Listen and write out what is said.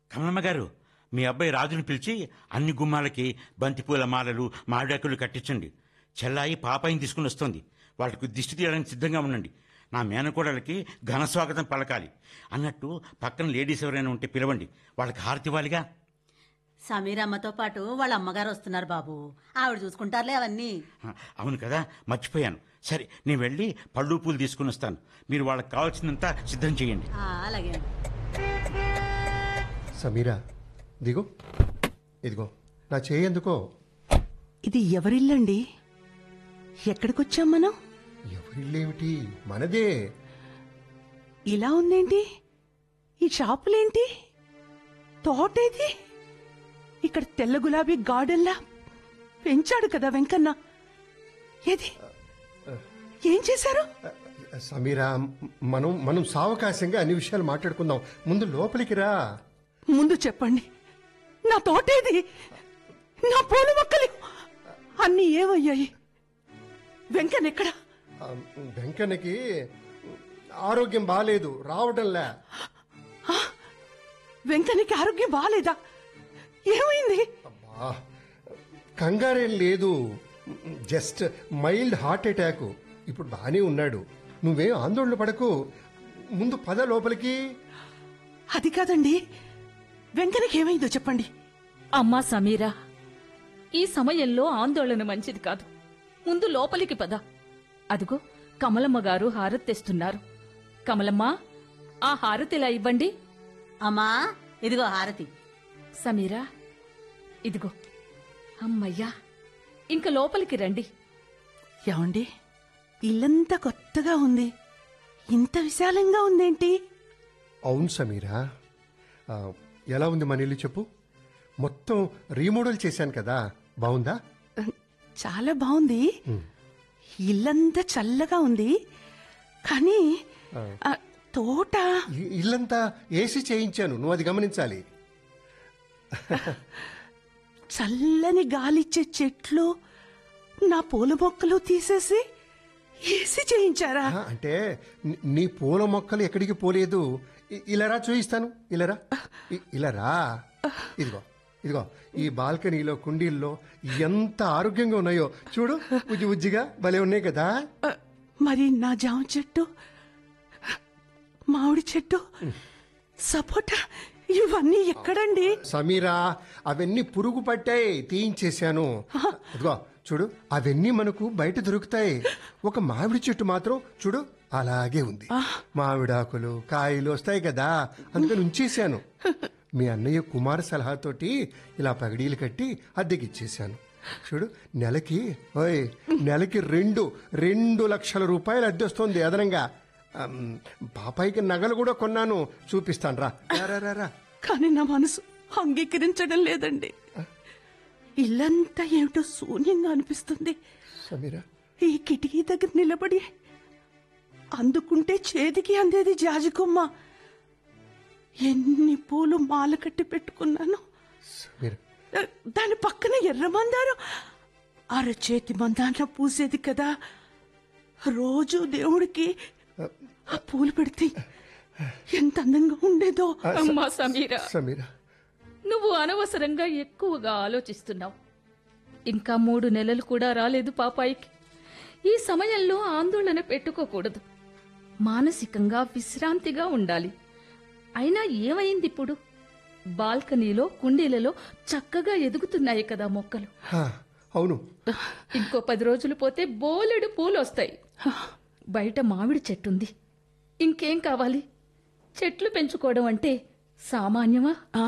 కమలమ్మ గారు మీ అబ్బాయి రాజుని పిలిచి అన్ని గుమ్మాలకి బంతిపూల మాలలు మామిడాకులు కట్టించండి చెల్లాయి పాపాయిని తీసుకుని వస్తుంది వాళ్ళకు దిష్టి తీయడానికి సిద్ధంగా ఉండండి నా మేనకోడలకి ఘన స్వాగతం పలకాలి అన్నట్టు పక్కన లేడీస్ ఎవరైనా ఉంటే పిలవండి వాళ్ళకి హారతి ఇవ్వాలిగా సమీరమ్మతో పాటు వాళ్ళ అమ్మగారు వస్తున్నారు బాబు ఆవిడ చూసుకుంటారులే అవన్నీ ఆ, అవును కదా మర్చిపోయాను సరే నేను వెళ్ళి పళ్ళు పూలు తీసుకుని వస్తాను మీరు వాళ్ళకి కావాల్సినంత సిద్ధం చేయండి ఆ, అలాగే సమీరా దిగు ఇదిగో నా చేయందుకో ఇది ఎవరిల్లండి ఎక్కడికొచ్చాం మనం ఎవరిల్లేమిటి మనదే ఇలా ఉందేంటి ఈ షాపులేంటి తోటేది ఇక్కడ తెల్ల గులాబీ గార్డెన్లా పెంచాడు కదా వెంకన్న ఏది ఏం చేశారు సమీరా మనం మనం సావకాశంగా అన్ని విషయాలు మాట్లాడుకుందాం ముందు లోపలికి రా ముందు చెప్పండి నా తోటేది నా పూల మొక్కలు అన్నీ ఏమయ్యాయి వెంకన్న ఎక్కడా ఆ, వెంకన్నకి ఆరోగ్యం బాగాలేదు రావడంలే వెంకన్నకి ఆరోగ్యం బాగాలేదా ఏమైంది అబ్బా కంగారేం లేదు జస్ట్ మైల్డ్ హార్ట్ అటాక్ ఇప్పుడు బాగానే ఉన్నాడు నువ్వేం ఆందోళన పడకు ముందు పద లోపలికి అది కాదండి వెంకన్నకి ఏమైందో చెప్పండి అమ్మా సమీరా ఈ సమయంలో ఆందోళన మంచిది కాదు ముందు లోపలికి పద అదిగో కమలమ్మ గారు హారతి తెస్తున్నారు కమలమ్మ ఆ హారతిలా ఇవ్వండి అమ్మా ఇదిగో హారతి సమీరా ఇదిగో అమ్మయ్యా ఇంక లోపలికి రండి ఏమండి ఇల్లంతా కొత్తగా ఉంది ఇంత విశాలంగా ఉందేంటి అవును సమీరా ఆ, ఎలా ఉంది మన ఇల్లు చెప్పు మొత్తం రీమోడల్ చేశాను కదా బాగుందా చాలా బాగుంది ఇల్లంతా చల్లగా ఉంది కానీ ఆ, తోట ఇ- ఇల్లంతా ఏసీ చేయించాను నువ్వు అది గమనించాలి చల్లని గాలిచ్చే చెట్లు నా పూల మొక్కలు తీసేసి ఏసి చేయించారా ఆ, అంటే ని- నీ పూల మొక్కలు ఎక్కడికి పోలేదు ఇ- ఇలారా చూయిస్తాను ఇలారా ఇ- ఇలారా ఇదిగో ఇదిగో ఈ బాల్కనీలో కుండీల్లో ఎంత ఆరోగ్యంగా ఉన్నాయో చూడు ఉజ్జి ఉజ్జిగా భలే ఉన్నాయి కదా ఆ, మరి నా జామ చెట్టు మామిడి చెట్టు సపోటా ఇవన్నీ ఎక్కడండి సమీరా అవన్నీ పురుగు పట్టాయి తీయించేశాను ఇదిగో చూడు అవన్నీ మనకు బయట దొరుకుతాయి ఒక మామిడి చెట్టు మాత్రం చూడు అలాగే ఉంది మామిడాకులు కాయలు వస్తాయి కదా అందుకని ఉంచేశాను మీ అన్నయ్య కుమార్ సలహాతోటి ఇలా పగడీలు కట్టి అద్దెకిచ్చేశాను చూడు నెలకి ఓయ్ నెలకి రెండు రెండు లక్షల రూపాయలు అద్దె వస్తుంది అదనంగా అమ్, పాపాయికి నగలు కూడా కొన్నాను చూపిస్తాను రా రా, రా, రా, రా కానీ నా మనసు అంగీకరించడం లేదండి ఇల్లంతా ఏమిటో శూన్యంగా అనిపిస్తుంది సమీరా ఈ కిటికీ దగ్గర నిలబడి అందుకుంటే చేతికి అందేది జాజికొమ్మ ఎన్ని పూలు మాల కట్టి పెట్టుకున్నాను సమీరా ఆ, దాని పక్కన ఎర్ర మందారం అరచేతి మందాన పూసేది కదా రోజు దేవుడికి ఆ పూలు పెడితే ఎంత అందంగా ఉండేదో అమ్మా సమీరా సమీరా నువ్వు అనవసరంగా ఎక్కువగా ఆలోచిస్తున్నావు ఇంకా మూడు నెలలు కూడా రాలేదు పాపాయికి ఈ సమయంలో ఆందోళన పెట్టుకోకూడదు మానసికంగా విశ్రాంతిగా ఉండాలి అయినా ఏమైంది ఇప్పుడు బాల్కనీలో కుండీలలో చక్కగా ఎదుగుతున్నాయి కదా మొక్కలు హా, అవును ఇంకో పది రోజులు పోతే బోలెడు పూలు వస్తాయి బయట మామిడి చెట్టుంది ఇంకేం కావాలి చెట్లు పెంచుకోవడం అంటే సామాన్యమా ఆ